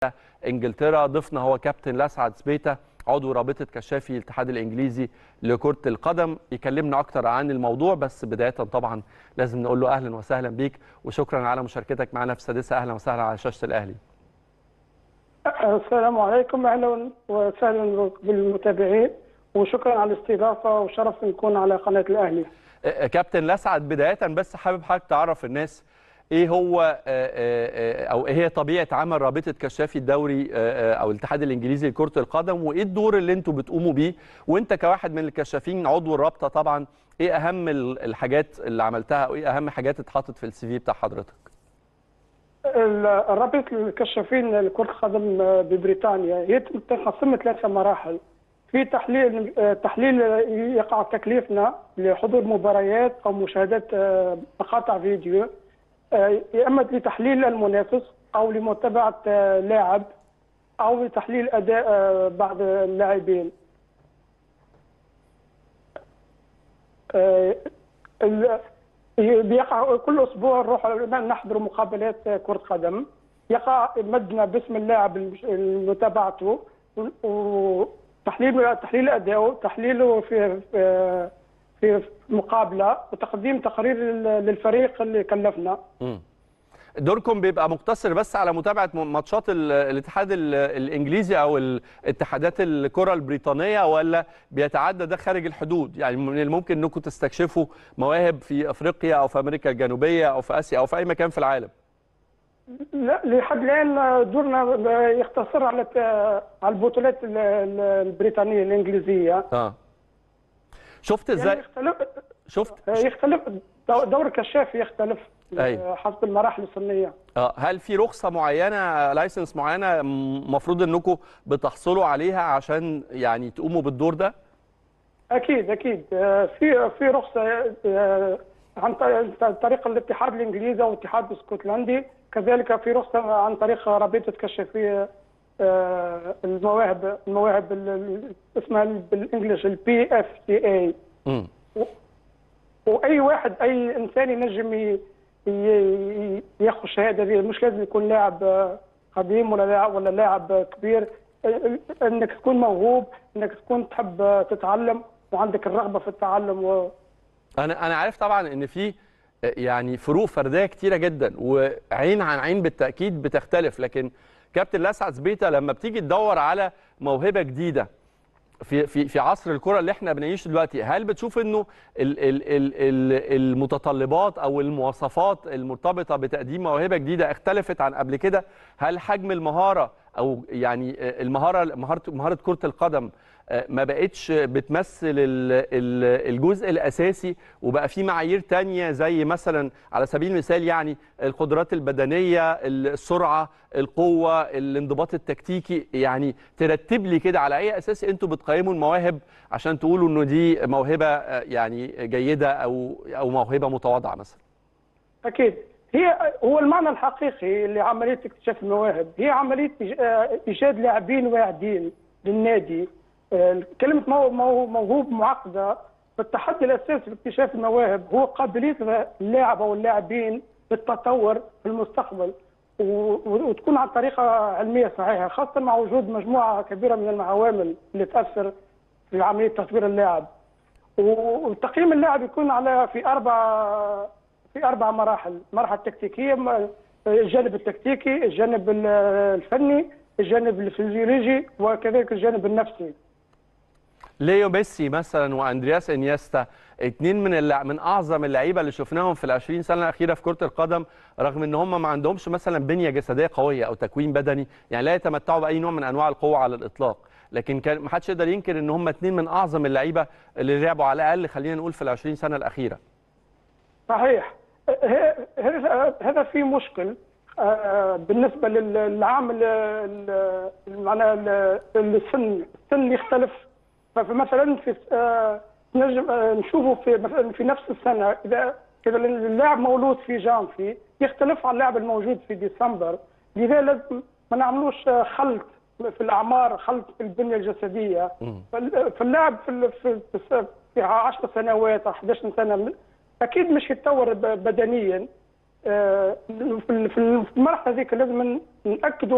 انجلترا ضيفنا هو كابتن لسعد سبيتا عضو رابطه كشافي الاتحاد الانجليزي لكره القدم يكلمنا اكتر عن الموضوع بس بدايه طبعا لازم نقول له اهلا وسهلا بيك وشكرا على مشاركتك معنا في السادسه اهلا وسهلا على شاشه الاهلي السلام عليكم اهلا وسهلا بالمتابعين وشكرا على الاستضافه وشرف نكون على قناه الاهلي كابتن لسعد بدايه بس حابب حضرتك تعرف الناس ايه هو او ايه هي طبيعه عمل رابطه كشافي الدوري او الاتحاد الانجليزي لكره القدم وايه الدور اللي انتوا بتقوموا بيه وانت كواحد من الكشافين عضو الرابطه طبعا ايه اهم الحاجات اللي عملتها وايه اهم حاجات اتحطت في السي في بتاع حضرتك رابطه الكشافين لكره القدم ببريطانيا هي تنقسم ثلاثه مراحل في تحليل تحليل يقع تكليفنا لحضور مباريات او مشاهده مقاطع فيديو يا اما لتحليل المنافس او لمتابعه لاعب او لتحليل اداء بعض اللاعبين بيقع كل اسبوع نروح نحضر مقابلات كره قدم يقع مدنا باسم اللاعب متابعته وتحليل تحليل اداؤه تحليله في في مقابله وتقديم تقرير للفريق اللي كلفنا م. دوركم بيبقى مقتصر بس على متابعه ماتشات الاتحاد الانجليزي او الاتحادات الكره البريطانيه ولا بيتعدى ده خارج الحدود يعني من الممكن انكم تستكشفوا مواهب في افريقيا او في امريكا الجنوبيه او في اسيا او في اي مكان في العالم لا لحد الان دورنا يقتصر على على البطولات البريطانيه الانجليزيه اه شفت ازاي يعني يختلف شفت يختلف دور الكشاف يختلف أيوة. حسب المراحل السنيه اه هل في رخصه معينه لايسنس معينه المفروض انكم بتحصلوا عليها عشان يعني تقوموا بالدور ده اكيد اكيد في في رخصه عن طريق الاتحاد الانجليزي والاتحاد الاسكتلندي كذلك في رخصه عن طريق رابطه كشافيه المواهب المواهب اسمها بالانجلش البي اف تي اي واي واحد اي انسان ينجم ياخذ الشهاده دي مش لازم يكون لاعب قديم ولا لاعب ولا لاعب كبير انك تكون موهوب انك تكون تحب تتعلم وعندك الرغبه في التعلم و... انا انا عارف طبعا ان في يعني فروق فرديه كتيره جدا وعين عن عين بالتاكيد بتختلف لكن كابتن لسعد سبيتا لما بتيجي تدور على موهبه جديده في في في عصر الكره اللي احنا بنعيشه دلوقتي هل بتشوف انه ال ال ال ال المتطلبات او المواصفات المرتبطه بتقديم موهبه جديده اختلفت عن قبل كده هل حجم المهاره او يعني المهاره مهاره مهاره كره القدم ما بقتش بتمثل الجزء الاساسي وبقى في معايير تانية زي مثلا على سبيل المثال يعني القدرات البدنيه السرعه القوه الانضباط التكتيكي يعني ترتب لي كده على اي اساس انتوا بتقيموا المواهب عشان تقولوا انه دي موهبه يعني جيده او او موهبه متواضعه مثلا اكيد هي هو المعنى الحقيقي لعمليه اكتشاف المواهب هي عمليه ايجاد لاعبين واعدين للنادي كلمة موهوب معقدة التحدي الأساسي في اكتشاف المواهب هو قابلية اللاعب أو اللاعبين للتطور في المستقبل وتكون عن طريقة علمية صحيحة خاصة مع وجود مجموعة كبيرة من العوامل اللي تأثر في عملية تطوير اللاعب وتقييم اللاعب يكون على في أربع في أربع مراحل مرحلة تكتيكية الجانب التكتيكي الجانب الفني الجانب الفيزيولوجي وكذلك الجانب النفسي ليو ميسي مثلا واندرياس انيستا اثنين من اللع... من اعظم اللعيبه اللي شفناهم في ال 20 سنه الاخيره في كره القدم رغم ان هم ما عندهمش مثلا بنيه جسديه قويه او تكوين بدني يعني لا يتمتعوا باي نوع من انواع القوه على الاطلاق لكن كان ما حدش يقدر ينكر ان هم اثنين من اعظم اللعيبه اللي لعبوا على الاقل خلينا نقول في ال 20 سنه الاخيره صحيح هذا في مشكل بالنسبه للعامل معناها السن السن يختلف فمثلا في نجم نشوفه في مثلا في نفس السنه اذا اذا اللاعب مولود في جانفي يختلف عن اللاعب الموجود في ديسمبر لذا لازم ما نعملوش خلط في الاعمار خلط في البنيه الجسديه فاللاعب في في في 10 سنوات 11 سنه اكيد مش يتطور بدنيا في المرحله هذيك لازم ناكدوا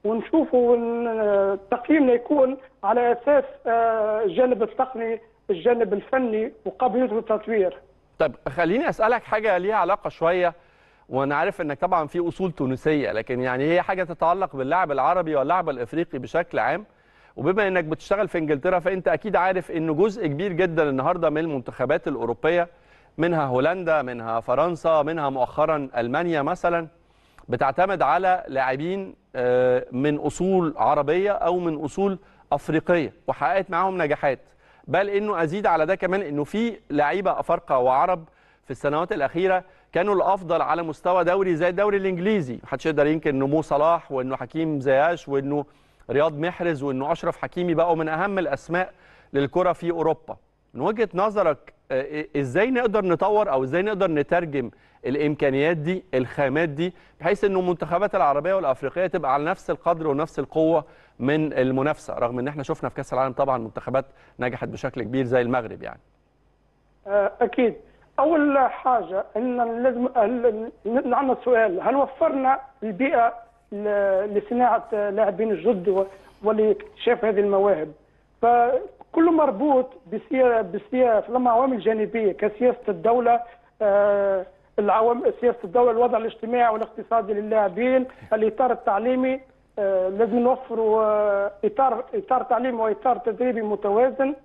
ونشوفوا ون- تقييمنا يكون على اساس آه، الجانب التقني الجانب الفني وقابليته التطوير طب خليني اسالك حاجه ليها علاقه شويه وانا عارف انك طبعا في اصول تونسيه لكن يعني هي حاجه تتعلق باللاعب العربي واللاعب الافريقي بشكل عام وبما انك بتشتغل في انجلترا فانت اكيد عارف انه جزء كبير جدا النهارده من المنتخبات الاوروبيه منها هولندا منها فرنسا منها مؤخرا المانيا مثلا بتعتمد على لاعبين آه، من اصول عربيه او من اصول افريقيه وحققت معاهم نجاحات بل انه ازيد على ده كمان انه في لعيبه افارقه وعرب في السنوات الاخيره كانوا الافضل على مستوى دوري زي الدوري الانجليزي محدش يقدر ينكر انه مو صلاح وانه حكيم زياش وانه رياض محرز وانه اشرف حكيمي بقوا من اهم الاسماء للكره في اوروبا من وجهه نظرك آه، ازاي نقدر نطور او ازاي نقدر نترجم الامكانيات دي الخامات دي بحيث انه المنتخبات العربيه والافريقيه تبقى على نفس القدر ونفس القوه من المنافسه رغم ان احنا شفنا في كاس العالم طبعا منتخبات نجحت بشكل كبير زي المغرب يعني آه، اكيد اول حاجه ان لازم هل- عندنا سؤال هل وفرنا البيئه ل- لصناعه لاعبين الجد و- ولاكتشاف هذه المواهب فكله مربوط بسياسه بسياسه لما عوامل جانبيه كسياسه الدوله آه، العوامل سياسه الدوله الوضع الاجتماعي والاقتصادي للاعبين الاطار التعليمي آه، لازم نوفروا آه، اطار اطار تعليمي واطار تدريبي متوازن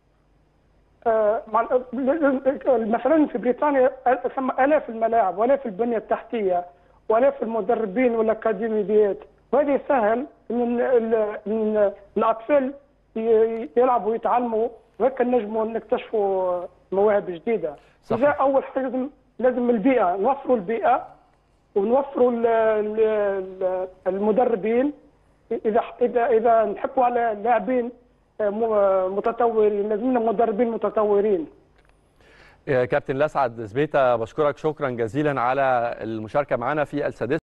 آه، مع- مثلا في بريطانيا ثم الاف الملاعب والاف البنيه التحتيه والاف المدربين والاكاديميات وهذا يسهل ان ال- إن الاطفال ي- يلعبوا ويتعلموا وهيك نجموا نكتشفوا مواهب جديده صحيح. إذا اول حاجه لازم لازم البيئه نوفروا البيئه ونوفروا ال- ال- ال- المدربين اذا اذا اذا نحكوا على لاعبين م- متطورين لازم لنا مدربين متطورين يا كابتن لسعد زبيته بشكرك شكرا جزيلا على المشاركه معنا في السادسه